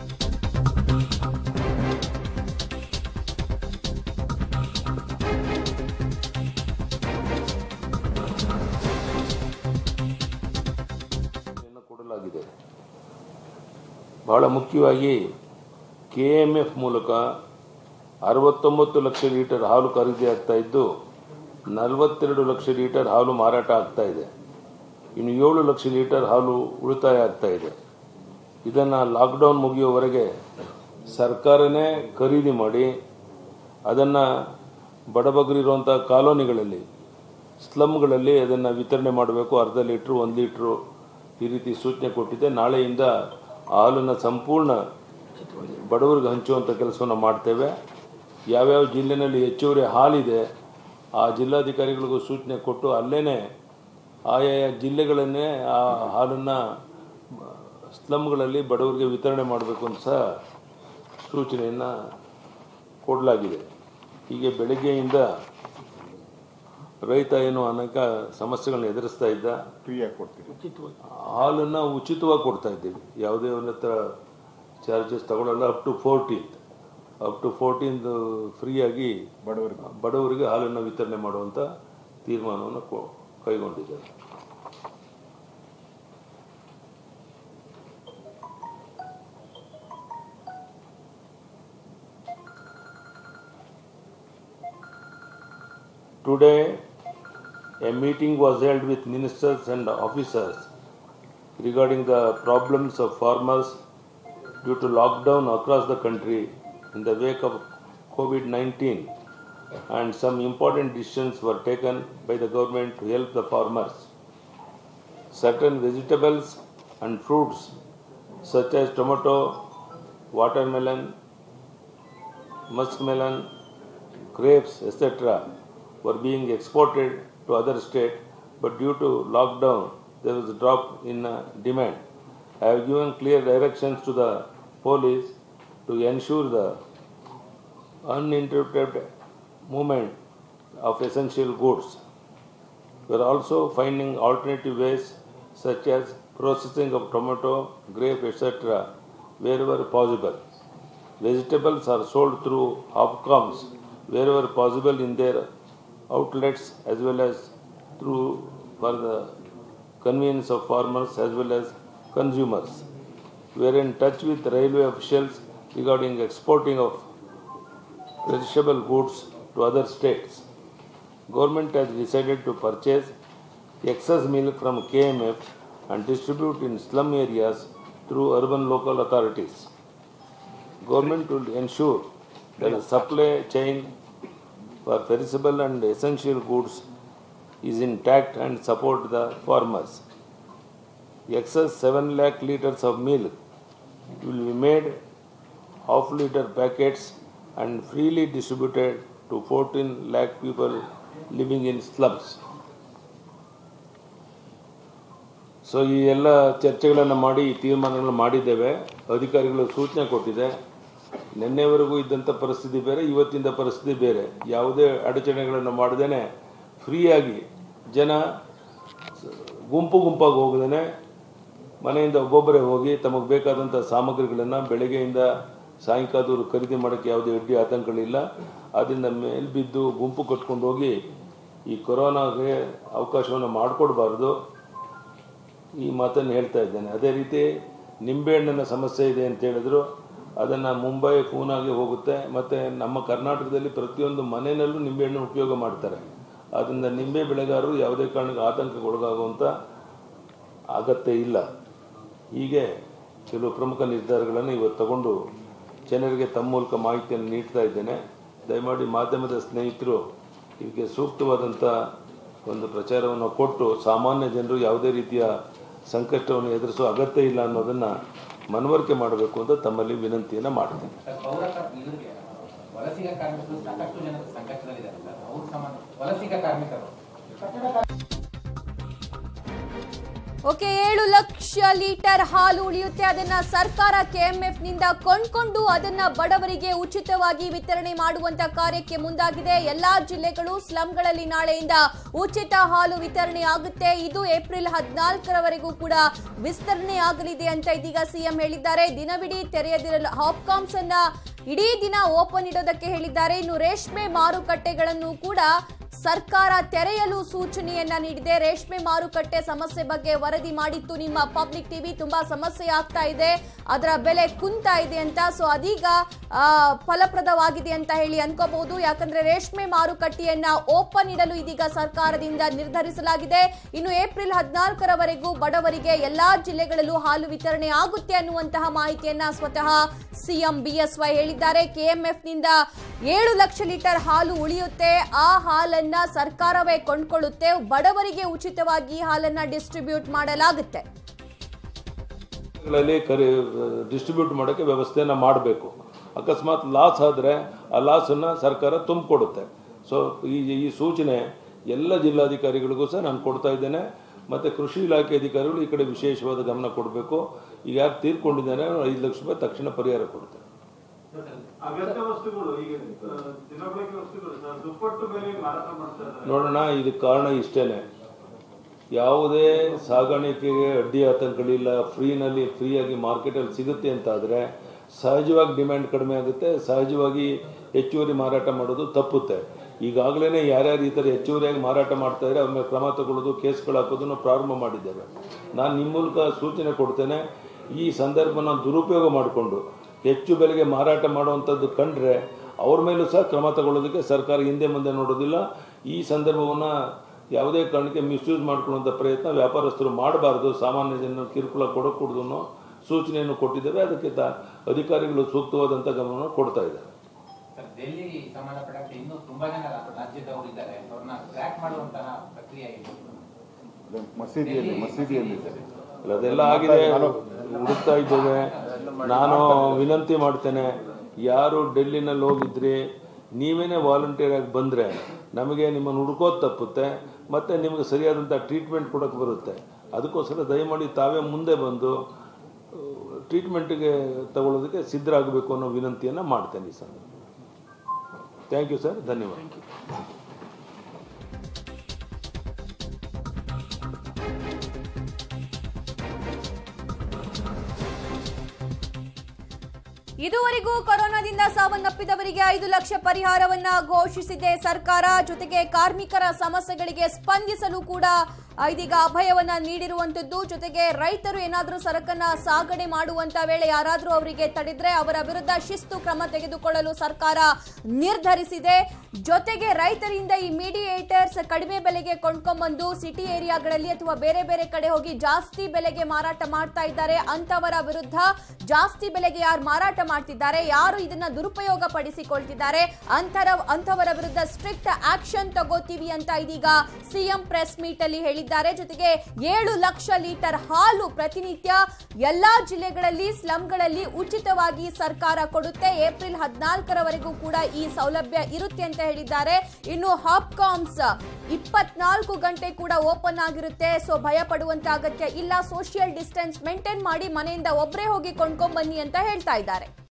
ಯನ್ನು ಕೊಡಲಾಗಿದೆ ಬಹಳ ಮುಖ್ಯವಾಗಿ ಕೆ ಎಮ್ ಎಫ್ ಮೂಲಕ ಅರವತ್ತೊಂಬತ್ತು ಲಕ್ಷ ಲೀಟರ್ ಹಾಲು ಖರೀದಿ ಆಗ್ತಾ ಇದ್ದು ನಲವತ್ತೆರಡು ಲಕ್ಷ ಲೀಟರ್ ಹಾಲು ಮಾರಾಟ ಆಗ್ತಾ ಇದೆ ಇನ್ನು ಏಳು ಲಕ್ಷ ಲೀಟರ್ ಹಾಲು ಉಳಿತಾಯ ಆಗ್ತಾ ಇದೆ ಇದನ್ನು ಲಾಕ್ಡೌನ್ ಮುಗಿಯುವವರೆಗೆ ಸರ್ಕಾರನೇ ಖರೀದಿ ಮಾಡಿ ಅದನ್ನು ಬಡಬಗರಿರುವಂಥ ಕಾಲೋನಿಗಳಲ್ಲಿ ಸ್ಲಮ್ಗಳಲ್ಲಿ ಅದನ್ನು ವಿತರಣೆ ಮಾಡಬೇಕು ಅರ್ಧ ಲೀಟ್ರು ಒಂದು ಲೀಟ್ರು ಈ ರೀತಿ ಸೂಚನೆ ಕೊಟ್ಟಿದೆ ನಾಳೆಯಿಂದ ಆ ಹಾಲನ್ನು ಸಂಪೂರ್ಣ ಬಡವರಿಗೆ ಹಂಚುವಂಥ ಕೆಲಸವನ್ನು ಮಾಡ್ತೇವೆ ಯಾವ್ಯಾವ ಜಿಲ್ಲೆನಲ್ಲಿ ಹೆಚ್ಚುವರಿ ಹಾಲಿದೆ ಆ ಜಿಲ್ಲಾಧಿಕಾರಿಗಳಿಗೂ ಸೂಚನೆ ಕೊಟ್ಟು ಅಲ್ಲೇ ಆಯಾಯ ಜಿಲ್ಲೆಗಳನ್ನೇ ಆ ಹಾಲನ್ನು ಸ್ಲಮ್ಗಳಲ್ಲಿ ಬಡವರಿಗೆ ವಿತರಣೆ ಮಾಡಬೇಕು ಅಂತ ಸಹ ಸೂಚನೆಯನ್ನು ಕೊಡಲಾಗಿದೆ ಹೀಗೆ ಬೆಳಗ್ಗೆಯಿಂದ ರೈತ ಏನು ಅನೇಕ ಸಮಸ್ಯೆಗಳನ್ನ ಎದುರಿಸ್ತಾ ಇದ್ದ ಫ್ರೀಯಾಗಿ ಕೊಡ್ತೀರಿ ಹಾಲನ್ನು ಉಚಿತವಾಗಿ ಕೊಡ್ತಾ ಇದ್ದೀವಿ ಯಾವುದೇ ಅವನ ಹತ್ರ ಚಾರ್ಜಸ್ ತಗೊಳ್ಳಲ್ಲ up to fourteenth up to fourteenth ಫ್ರೀಯಾಗಿ ಬಡವರಿಗೆ ಬಡವರಿಗೆ ಹಾಲನ್ನು ವಿತರಣೆ ಮಾಡುವಂಥ ತೀರ್ಮಾನವನ್ನು ಕೊ- ಕೈಗೊಂಡಿದ್ದಾರೆ Today, a meeting was held with ministers and officers regarding the problems of farmers due to lockdown across the country in the wake of COVID 19, and some important decisions were taken by the government to help the farmers. Certain vegetables and fruits, such as tomato, watermelon, muskmelon, grapes, etc., were being exported to other states, but due to lockdown, there was a drop in uh, demand. I have given clear directions to the police to ensure the uninterrupted movement of essential goods. We are also finding alternative ways such as processing of tomato, grape, etc., wherever possible. Vegetables are sold through Hopcoms wherever possible in their outlets as well as through for the convenience of farmers as well as consumers. We are in touch with railway officials regarding exporting of perishable goods to other states. Government has decided to purchase excess milk from KMF and distribute in slum areas through urban local authorities. Government will ensure that the supply chain for perishable and essential goods is intact and support the farmers. Excess 7 lakh liters of milk will be made half liter packets and freely distributed to 14 lakh people living in slums. So ಈ ಎಲ್ಲ ಚರ್ಚೆಗಳನ್ನು ಮಾಡಿ ಈ ತೀರ್ಮಾನಗಳನ್ನು ಮಾಡಿದ್ದೇವೆ ಅಧಿಕಾರಿಗಳು ಸೂಚನೆ ಕೊಟ್ಟಿದೆ ನಿನ್ನೆವರೆಗೂ ಇದ್ದಂಥ ಪರಿಸ್ಥಿತಿ ಬೇರೆ ಇವತ್ತಿಂದ ಪರಿಸ್ಥಿತಿ ಬೇರೆ ಯಾವುದೇ ಅಡಚಣೆಗಳನ್ನು ಮಾಡದೇನೆ ಫ್ರೀಯಾಗಿ ಜನ ಗುಂಪು ಗುಂಪಾಗಿ ಹೋಗದೇನೆ ಮನೆಯಿಂದ ಒಬ್ಬೊಬ್ಬರೇ ಹೋಗಿ ತಮಗೆ ಬೇಕಾದಂಥ ಸಾಮಗ್ರಿಗಳನ್ನು ಬೆಳಗ್ಗೆಯಿಂದ ಸಾಯಂಕಾಲದವರು ಖರೀದಿ ಮಾಡೋಕ್ಕೆ ಯಾವುದೇ ಅಡ್ಡಿ ಆತಂಕಗಳಿಲ್ಲ ಅದರಿಂದ ಮೇಲ್ಬಿದ್ದು ಗುಂಪು ಕಟ್ಕೊಂಡು ಹೋಗಿ ಈ ಕೊರೋನಾಗೆ ಅವಕಾಶವನ್ನು ಮಾಡಿಕೊಡ್ಬಾರ್ದು ಈ ಮಾತನ್ನು ಹೇಳ್ತಾ ಇದ್ದೇನೆ ಅದೇ ರೀತಿ ನಿಂಬೆಹಣ್ಣಿನ ಸಮಸ್ಯೆ ಇದೆ ಅಂತ ಹೇಳಿದ್ರು ಅದನ್ನು ಮುಂಬೈ ಪೂನಾಗೆ ಹೋಗುತ್ತೆ ಮತ್ತು ನಮ್ಮ ಕರ್ನಾಟಕದಲ್ಲಿ ಪ್ರತಿಯೊಂದು ಮನೆಯಲ್ಲೂ ನಿಂಬೆಹಣ್ಣು ಉಪಯೋಗ ಮಾಡ್ತಾರೆ ಆದ್ದರಿಂದ ನಿಂಬೆ ಬೆಳೆಗಾರರು ಯಾವುದೇ ಕಾರಣಕ್ಕೆ ಆತಂಕಕ್ಕೆ ಒಳಗಾಗುವಂಥ ಅಗತ್ಯ ಇಲ್ಲ ಹೀಗೆ ಕೆಲವು ಪ್ರಮುಖ ನಿರ್ಧಾರಗಳನ್ನು ಇವತ್ತು ತಗೊಂಡು ಜನರಿಗೆ ತಮ್ಮ ಮೂಲಕ ಮಾಹಿತಿಯನ್ನು ನೀಡ್ತಾ ಇದ್ದೇನೆ ದಯಮಾಡಿ ಮಾಧ್ಯಮದ ಸ್ನೇಹಿತರು ಇದಕ್ಕೆ ಸೂಕ್ತವಾದಂಥ ಒಂದು ಪ್ರಚಾರವನ್ನು ಕೊಟ್ಟು ಸಾಮಾನ್ಯ ಜನರು ಯಾವುದೇ ರೀತಿಯ ಸಂಕಷ್ಟವನ್ನು ಎದುರಿಸುವ ಅಗತ್ಯ ಇಲ್ಲ ಅನ್ನೋದನ್ನು ಮನವರಿಕೆ ಮಾಡಬೇಕು ಅಂತ ತಮ್ಮಲ್ಲಿ ವಿನಂತಿಯನ್ನು ಮಾಡ್ತೇನೆ ಸರ್, ಪೌರ ಕ- ಇವ್ರಿಗೆ ವಲಸಿಗ ಕಾರ್ಮಿಕರು ಸಾಕಷ್ಟು ಜನ ಸಂಕಷ್ಟದಲ್ಲಿದ್ದಾರೆ ಸರ್ ಅವ್ರ ಸಮಾನ ವಲಸಿಗ ಕಾರ್ಮಿಕರು ಓಕೆ ಏಳು ಲಕ್ಷ ಲೀಟರ್ ಹಾಲು ಉಳಿಯುತ್ತೆ ಅದನ್ನ ಸರ್ಕಾರ ಕೆಎಂಎಫ್ ನಿಂದ ಕೊಂಡ್ಕೊಂಡು ಅದನ್ನ ಬಡವರಿಗೆ ಉಚಿತವಾಗಿ ವಿತರಣೆ ಮಾಡುವಂತ ಕಾರ್ಯಕ್ಕೆ ಮುಂದಾಗಿದೆ ಎಲ್ಲಾ ಜಿಲ್ಲೆಗಳು ಸ್ಲಂಗಳಲ್ಲಿ ನಾಳೆಯಿಂದ ಉಚಿತ ಹಾಲು ವಿತರಣೆ ಆಗುತ್ತೆ ಇದು ಏಪ್ರಿಲ್ ಹದಿನಾಲ್ಕರವರೆಗೂ ಕೂಡ ವಿಸ್ತರಣೆ ಆಗಲಿದೆ ಅಂತ ಇದೀಗ ಸಿಎಂ ಹೇಳಿದ್ದಾರೆ ದಿನವಿಡೀ ತೆರೆಯದಿರಲು ಹಾಪ್ಕಾಮ್ಸ್ ಅನ್ನ ಇಡೀ ದಿನ ಓಪನ್ ಇಡೋದಕ್ಕೆ ಹೇಳಿದ್ದಾರೆ ಇನ್ನು ರೇಷ್ಮೆ ಮಾರುಕಟ್ಟೆಗಳನ್ನು ಕೂಡ ಸರ್ಕಾರ ತೆರೆಯಲು ಸೂಚನೆಯನ್ನ ನೀಡಿದೆ ರೇಷ್ಮೆ ಮಾರುಕಟ್ಟೆ ಸಮಸ್ಯೆ ಬಗ್ಗೆ ವರದಿ ಮಾಡಿತ್ತು ನಿಮ್ಮ ಪಬ್ಲಿಕ್ ಟಿವಿ ತುಂಬಾ ಸಮಸ್ಯೆ ಆಗ್ತಾ ಇದೆ ಅದರ ಬೆಲೆ ಕುಂತಾ ಇದೆ ಅಂತ ಸೊ ಅದೀಗ ಆ, ಫಲಪ್ರದವಾಗಿದೆ ಅಂತ ಹೇಳಿ ಅನ್ಕೋಬಹುದು ಯಾಕಂದ್ರೆ ರೇಷ್ಮೆ ಮಾರುಕಟ್ಟೆಯನ್ನ ಓಪನ್ ಇಡಲು ಇದೀಗ ಸರ್ಕಾರದಿಂದ ನಿರ್ಧರಿಸಲಾಗಿದೆ ಇನ್ನು ಏಪ್ರಿಲ್ ಹದಿನಾಲ್ಕರವರೆಗೂ ಬಡವರಿಗೆ ಎಲ್ಲಾ ಜಿಲ್ಲೆಗಳಲ್ಲೂ ಹಾಲು ವಿತರಣೆ ಆಗುತ್ತೆ ಅನ್ನುವಂತಹ ಮಾಹಿತಿಯನ್ನ ಸ್ವತಃ ಸಿಎಂ ಬಿಎಸ್ವೈ ಹೇಳಿದ್ದಾರೆ ಕೆಎಂಎಫ್ ನಿಂದ ಏಳು ಲಕ್ಷ ಲೀಟರ್ ಹಾಲು ಉಳಿಯುತ್ತೆ ಆ ಹಾಲನ್ನ ಸರ್ಕಾರವೇ ಕೊಂಡ್ಕೊಳ್ಳುತ್ತೆ ಬಡವರಿಗೆ ಉಚಿತವಾಗಿ ಹಾಲನ್ನ ಡಿಸ್ಟ್ರಿಬ್ಯೂಟ್ ಮಾಡಲಾಗುತ್ತೆ ಗಳಲ್ಲಿ ಕರಿ ಡಿಸ್ಟ್ರಿಬ್ಯೂಟ್ ಮಾಡೋಕ್ಕೆ ವ್ಯವಸ್ಥೆನ ಮಾಡಬೇಕು ಅಕಸ್ಮಾತ್ ಲಾಸ್ ಆದರೆ ಆ ಲಾಸನ್ನು ಸರ್ಕಾರ ತುಂಬಿಕೊಡುತ್ತೆ ಸೊ ಈ ಈ ಸೂಚನೆ ಎಲ್ಲ ಜಿಲ್ಲಾಧಿಕಾರಿಗಳಿಗೂ ಸಹ ನಾನು ಕೊಡ್ತಾ ಇದ್ದೇನೆ ಮತ್ತು ಕೃಷಿ ಇಲಾಖೆ ಅಧಿಕಾರಿಗಳು ಈ ಕಡೆ ವಿಶೇಷವಾದ ಗಮನ ಕೊಡಬೇಕು ಈಗ ಯಾರು ತೀರ್ಕೊಂಡಿದ್ದಾನೆ ಅವ್ರು ಐದು ಲಕ್ಷ ರೂಪಾಯಿ ತಕ್ಷಣ ಪರಿಹಾರ ಕೊಡ್ತಾರೆ ಅಗತ್ಯ ವಸ್ತುಗಳು ಈಗ ಆ, ದಿನಬಳಕೆ ವಸ್ತುಗಳು ಸರ್ ದುಪ್ಪಟ್ಟು ಬೆಲೆಗೆ ಮಾರಾಟ ಮಾಡ್ತಾ ಇದ್ದಾರೆ ನೋಡೋಣ ಇದಕ್ಕೆ ಕಾರಣ ಇಷ್ಟೇನೆ ಯಾವುದೇ ಸಾಗಾಣಿಕೆಗೆ ಅಡ್ಡಿ ಆತಂಕಗಳಿಲ್ಲ ಫ್ರೀನಲ್ಲಿ ಫ್ರೀಯಾಗಿ ಮಾರ್ಕೆಟಲ್ಲಿ ಸಿಗುತ್ತೆ ಅಂತ ಆದರೆ ಸಹಜವಾಗಿ ಡಿಮ್ಯಾಂಡ್ ಕಡಿಮೆ ಆಗುತ್ತೆ ಸಹಜವಾಗಿ ಹೆಚ್ಚುವರಿ ಮಾರಾಟ ಮಾಡೋದು ತಪ್ಪುತ್ತೆ ಈಗಾಗಲೇ ಯಾರ್ಯಾರು ಈ ಥರ ಹೆಚ್ಚುವರಿಯಾಗಿ ಮಾರಾಟ ಮಾಡ್ತಾ ಇದ್ದಾರೆ ಅವ್ರ ಮೇಲೆ ಕ್ರಮ ತಗೊಳ್ಳೋದು ಕೇಸ್ಗಳು ಹಾಕೋದನ್ನು ಪ್ರಾರಂಭ ಮಾಡಿದ್ದೇವೆ ನಾನು ನಿಮ್ಮ ಮೂಲಕ ಸೂಚನೆ ಕೊಡ್ತೇನೆ ಈ ಸಂದರ್ಭನ ದುರುಪಯೋಗ ಮಾಡಿಕೊಂಡು ಹೆಚ್ಚು ಬೆಲೆಗೆ ಮಾರಾಟ ಮಾಡುವಂಥದ್ದು ಕಂಡ್ರೆ ಅವ್ರ ಮೇಲೂ ಸಹ ಕ್ರಮ ತಗೊಳ್ಳೋದಕ್ಕೆ ಸರ್ಕಾರ ಹಿಂದೆ ಮುಂದೆ ನೋಡೋದಿಲ್ಲ ಈ ಸಂದರ್ಭವನ್ನು ಯಾವುದೇ ಕಾರಣಕ್ಕೆ ಮಿಸ್ಯೂಸ್ ಮಾಡ್ಕೊಳ್ಳುವಂಥ ಪ್ರಯತ್ನ ವ್ಯಾಪಾರಸ್ಥರು ಮಾಡಬಾರ್ದು ಸಾಮಾನ್ಯ ಜನ ಕಿರುಕುಳ ಕೊಡಕೂಡದು ಅನ್ನೋ ಸೂಚನೆಯನ್ನು ಕೊಟ್ಟಿದ್ದೇವೆ ಅದಕ್ಕೆ ತ ಅಧಿಕಾರಿಗಳು ಸೂಕ್ತವಾದಂಥ ಗಮನವನ್ನು ಕೊಡ್ತಾ ಇದ್ದಾರೆ ಸರ್ ಡೆಲ್ಲಿ ಸಂಬಂಧಪಟ್ಟಂತೆ ಇನ್ನೂ ತುಂಬಾ ಜನ ರಾಜ್ಯದವರು ಇದ್ದಾರೆ ಅವ್ರನ್ನ ಟ್ರ್ಯಾಕ್ ಮಾಡುವಂತಹ ಪ್ರಕ್ರಿಯೆ ಇದೆ ಅದು ಮಸೀದಿಯಲ್ಲಿ ಮಸೀದಿಯಲ್ಲಿ ಅಲ್ಲ, ಅದೆಲ್ಲ ಆಗಿದೆ ಹುಡುಕ್ತಾ ಇದ್ದೇವೆ ನಾನು ವಿನಂತಿ ಮಾಡ್ತೇನೆ ಯಾರು ಡೆಲ್ಲಿನಲ್ಲಿ ಹೋಗಿದ್ರಿ ನೀವೇನೇ ವಾಲಂಟಿಯರ್ ಆಗಿ ಬಂದರೆ ನಮಗೆ ನಿಮ್ಮನ್ನು ಹುಡ್ಕೋದು ತಪ್ಪುತ್ತೆ ಮತ್ತು ನಿಮಗೆ ಸರಿಯಾದಂಥ ಟ್ರೀಟ್ಮೆಂಟ್ ಕೊಡೋಕ್ಕೆ ಬರುತ್ತೆ ಅದಕ್ಕೋಸ್ಕರ ದಯಮಾಡಿ ತಾವೇ ಮುಂದೆ ಬಂದು ಟ್ರೀಟ್ಮೆಂಟ್ಗೆ ತಗೊಳ್ಳೋದಕ್ಕೆ ಸಿದ್ಧರಾಗಬೇಕು ಅನ್ನೋ ವಿನಂತಿಯನ್ನು ಮಾಡ್ತೇನೆ ಈ ಸಂದರ್ಭ ಥ್ಯಾಂಕ್ ಯು ಸರ್ ಧನ್ಯವಾದ ಇದುವರೆಗೂ ಕೊರೋನಾದಿಂದ ಸಾವನ್ನಪ್ಪಿದವರಿಗೆ ಐದು ಲಕ್ಷ ಪರಿಹಾರವನ್ನ ಘೋಷಿಸಿದೆ ಸರ್ಕಾರ ಜೊತೆಗೆ ಕಾರ್ಮಿಕರ ಸಮಸ್ಯೆಗಳಿಗೆ ಸ್ಪಂದಿಸಲು ಕೂಡ ಆ, ಇದೀಗ ಅಭಯವನ್ನ ನೀಡಿರುವಂತದ್ದು ಜೊತೆಗೆ ರೈತರು ಏನಾದರೂ ಸರಕನ್ನ ಸಾಗಣೆ ಮಾಡುವಂತ ವೇಳೆ ಯಾರಾದರೂ ಅವರಿಗೆ ತಡೆದ್ರೆ ಅವರ ವಿರುದ್ಧ ಶಿಸ್ತು ಕ್ರಮ ತೆಗೆದುಕೊಳ್ಳಲು ಸರ್ಕಾರ ನಿರ್ಧರಿಸಿದೆ ಜೊತೆಗೆ ರೈತರಿಂದ ಈ ಮೀಡಿಯೇಟರ್ಸ್ ಕಡಿಮೆ ಬೆಲೆಗೆ ಕೊಂಡ್ಕೊಂಡ್ಬಂದು ಸಿಟಿ ಏರಿಯಾಗಳಲ್ಲಿ ಅಥವಾ ಬೇರೆ ಬೇರೆ ಕಡೆ ಹೋಗಿ ಜಾಸ್ತಿ ಬೆಲೆಗೆ ಮಾರಾಟ ಮಾಡ್ತಾ ಇದ್ದಾರೆ ಅಂತವರ ವಿರುದ್ಧ ಜಾಸ್ತಿ ಬೆಲೆಗೆ ಯಾರು ಮಾರಾಟ ಮಾಡ್ತಿದ್ದಾರೆ ಯಾರು ಇದನ್ನ ದುರುಪಯೋಗ ಪಡಿಸಿಕೊಳ್ತಿದ್ದಾರೆ ಅಂತರ ಅಂತವರ ವಿರುದ್ಧ ಸ್ಟ್ರಿಕ್ಟ್ ಆಕ್ಷನ್ ತಗೋತೀವಿ ಅಂತ ಇದೀಗ ಸಿಎಂ ಪ್ರೆಸ್ ಮೀಟ್ ಅಲ್ಲಿ ಹೇಳಿದ್ದಾರೆ ಜೊತೆಗೆ ಏಳು ಲಕ್ಷ ಲೀಟರ್ ಹಾಲು ಪ್ರತಿನಿತ್ಯ ಎಲ್ಲಾ ಜಿಲ್ಲೆಗಳಲ್ಲಿ ಸ್ಲಂಗಳಲ್ಲಿ ಉಚಿತವಾಗಿ ಸರ್ಕಾರ ಕೊಡುತ್ತೆ ಏಪ್ರಿಲ್ ಹದಿನಾಲ್ಕರವರೆಗೂ ಕೂಡ ಈ ಸೌಲಭ್ಯ ಇರುತ್ತೆ ಅಂತ ಹೇಳಿದ್ದಾರೆ ಇನ್ನು ಹಾಪ್ಕಾಮ್ಸ್ ಇಪ್ಪತ್ನಾಲ್ಕು ಗಂಟೆ ಕೂಡ ಓಪನ್ ಆಗಿರುತ್ತೆ ಸೊ ಭಯ ಪಡುವಂತ ಅಗತ್ಯ ಇಲ್ಲ ಸೋಷಿಯಲ್ ಡಿಸ್ಟೆನ್ಸ್ ಮೇಂಟೈನ್ ಮಾಡಿ ಮನೆಯಿಂದ ಒಬ್ಬರೇ ಹೋಗಿ ಕೊಂಡ್ಕೊಂಡ್ ಬನ್ನಿ ಅಂತ ಹೇಳ್ತಾ ಇದ್ದಾರೆ